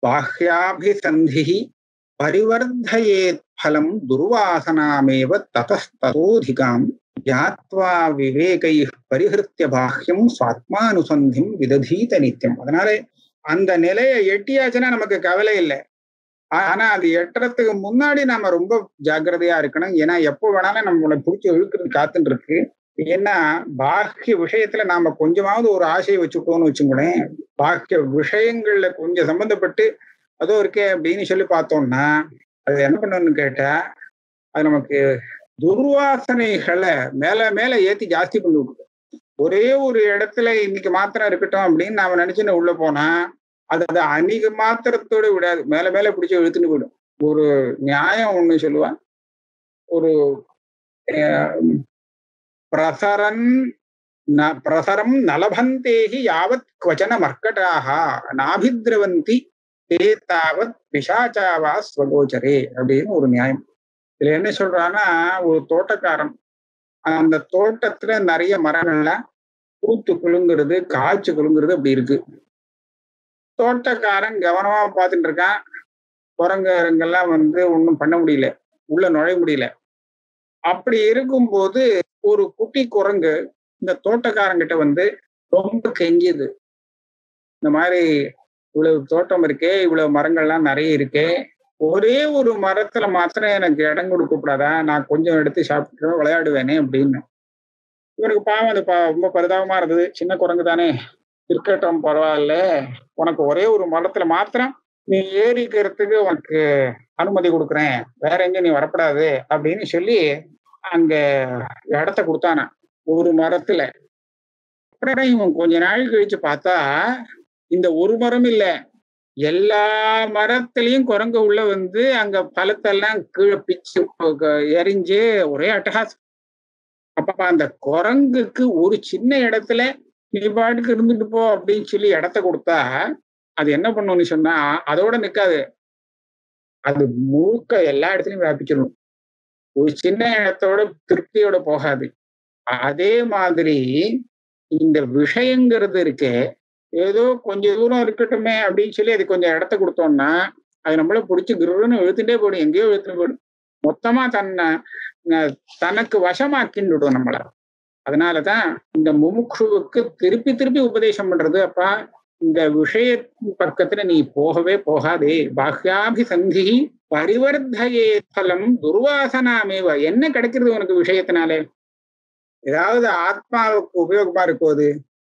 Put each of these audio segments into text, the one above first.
பாஹ்யாபிசந்தி பரிவர்த்தயேத் பலம் துர்வாசனாமேவ ததஸ்ததோதிகாம் ஜாத்வா விவேகை பரிஹிருத்திய பாஹ்யம் சுவாத்மானுசந்திம் விததீத நித்தியம் அதனால அந்த நிலையை எட்டியாச்சுன்னா நமக்கு கவலை இல்லை ஆனா அது எட்டுறதுக்கு முன்னாடி நாம ரொம்ப ஜாக்கிரதையா இருக்கணும் ஏன்னா எப்போ வேணாலும் நம்மளை பிடிச்சி இழுக்கிறது காத்துட்டு இருக்கு ஏன்னா பாக்கிய விஷயத்துல நாம கொஞ்சமாவது ஒரு ஆசையை வச்சுட்டோம்னு வச்சுக்கூடேன் பாக்கிய விஷயங்கள்ல கொஞ்சம் சம்பந்தப்பட்டு அதோ இருக்கே அப்படின்னு சொல்லி பார்த்தோம்னா அது என்ன பண்ணணும்னு கேட்டா அது நமக்கு துர்வாசனைகளை மேல மேல ஏத்தி ஜாஸ்தி பண்ணி விட்டுரும் ஒரே ஒரு இடத்துல இன்னைக்கு மாத்திரம் இருக்கட்டும் அப்படின்னு நாம நினைச்சுன்னு உள்ள போனா அது அது அன்னைக்கு மாத்திரத்தோட விடாது மேல மேல பிடிச்சி இழுத்துன்னு போயிடும் ஒரு நியாயம் ஒண்ணு சொல்லுவான் ஒரு பிரசரன் ந பிரசரம் நலபந்தேகி யாவத் குவச்சன மர்க்கட்டாக நாபித்ரவந்தி தே தாவத் பிசாச்சாவா ஸ்வகோச்சரே அப்படின்னு ஒரு நியாயம் இதுல என்ன சொல்றான்னா ஒரு தோட்டக்காரன் அந்த தோட்டத்துல நிறைய மரங்கள்லாம் பூத்து குலுங்குறது காய்ச்சி குலுங்குறது அப்படி இருக்கு தோட்டக்காரன் கவனமா பார்த்துட்டு இருக்கான் குரங்கருங்கெல்லாம் வந்து ஒன்றும் பண்ண முடியல உள்ள நுழைய முடியல அப்படி இருக்கும்போது ஒரு குட்டி குரங்கு இந்த தோட்டக்காரங்கிட்ட வந்து ரொம்ப கெஞ்சுது இந்த மாதிரி இவ்வளவு தோட்டம் இருக்கே இவ்வளவு மரங்கள்லாம் நிறைய இருக்கே ஒரே ஒரு மரத்துல மாத்திரம் எனக்கு இடம் கொடுக்க கூடாதா நான் கொஞ்சம் எடுத்து சாப்பிட்டு விளையாடுவேனே அப்படின்னு இவனுக்கு பாவம் அது பா ரொம்ப பரிதாபமா இருந்தது சின்ன குரங்கு தானே இருக்கட்டும் பரவாயில்ல உனக்கு ஒரே ஒரு மரத்துல மாத்திரம் நீ ஏறிக்கிறதுக்கு உனக்கு அனுமதி கொடுக்குறேன் வேற எங்க நீ வரப்படாது அப்படின்னு சொல்லி அங்க இடத்த கொடுத்தானா ஒரு மரத்துல அப்புறம் இவன் கொஞ்ச நாள் கழிச்சு பார்த்தா இந்த ஒரு மரம் இல்ல எல்லா மரத்திலையும் குரங்கு உள்ள வந்து அங்க பழத்தெல்லாம் கீழே பிச்சு எரிஞ்சு ஒரே அட்டகாசம் அப்ப அந்த குரங்குக்கு ஒரு சின்ன இடத்துல நீ பாட்டுக்கு இருந்துட்டு போ அப்படின்னு சொல்லி இடத்த கொடுத்தா அது என்ன பண்ணும்னு சொன்னா அதோட நிக்காது அது முழுக்க எல்லா இடத்துலயும் வியாபிச்சிடும் ஒரு சின்ன இடத்தோட திருப்தியோட போகாது அதே மாதிரி இந்த விஷயங்கிறது இருக்கு ஏதோ கொஞ்சம் தூரம் இருக்கட்டுமே அப்படின்னு சொல்லி அது கொஞ்சம் இடத்த கொடுத்தோம்னா அது நம்மள பிடிச்சி குருன்னு இழுத்துட்டே போயிடும் எங்கேயோ இழுத்துட்டு போயிடும் மொத்தமா தன்னை தனக்கு வசமாக்கின்னு விடும் நம்மள அதனாலதான் இந்த முமுட்சுவுக்கு திருப்பி திருப்பி உபதேசம் பண்றது அப்பா இந்த விஷய பக்கத்துல நீ போகவே போகாதே பாஹ்யாபிசந்தி பரிவர்த்தயே பலம் துர்வாசனாமேவ என்ன கிடைக்கிறது உனக்கு விஷயத்தினாலே ஏதாவது ஆத்மாவுக்கு உபயோகமா இருக்கோது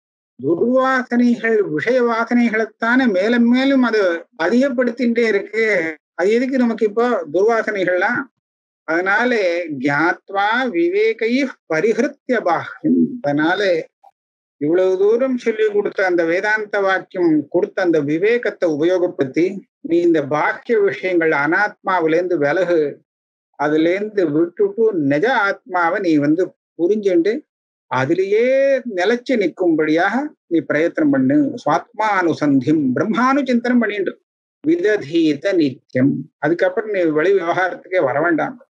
துர்வாசனைகள் விஷய வாசனைகளைத்தானே மேலும் மேலும் அது அதிகப்படுத்திகிட்டே இருக்கு அது எதுக்கு நமக்கு இப்போ துர்வாசனைகள்லாம் அதனால ஜாத்வா விவேகை பரிஹிருத்திய பாஹ்யம் அதனால இவ்வளவு தூரம் சொல்லி கொடுத்த அந்த வேதாந்த வாக்கியம் கொடுத்த அந்த விவேகத்தை உபயோகப்படுத்தி நீ இந்த பாக்கிய விஷயங்கள் அனாத்மாவிலேருந்து விலகு அதுல இருந்து விட்டுட்டு நிஜ ஆத்மாவை நீ வந்து புரிஞ்சுண்டு அதிலேயே நிலைச்சு நிற்கும்படியாக நீ பிரயத்தனம் பண்ணு சுவாத்மானுசந்தியம் பிரம்மானு சிந்தனம் பண்ணிட்டு விததீத நித்தியம் அதுக்கப்புறம் நீ வெளி விவகாரத்துக்கே வர வேண்டாம்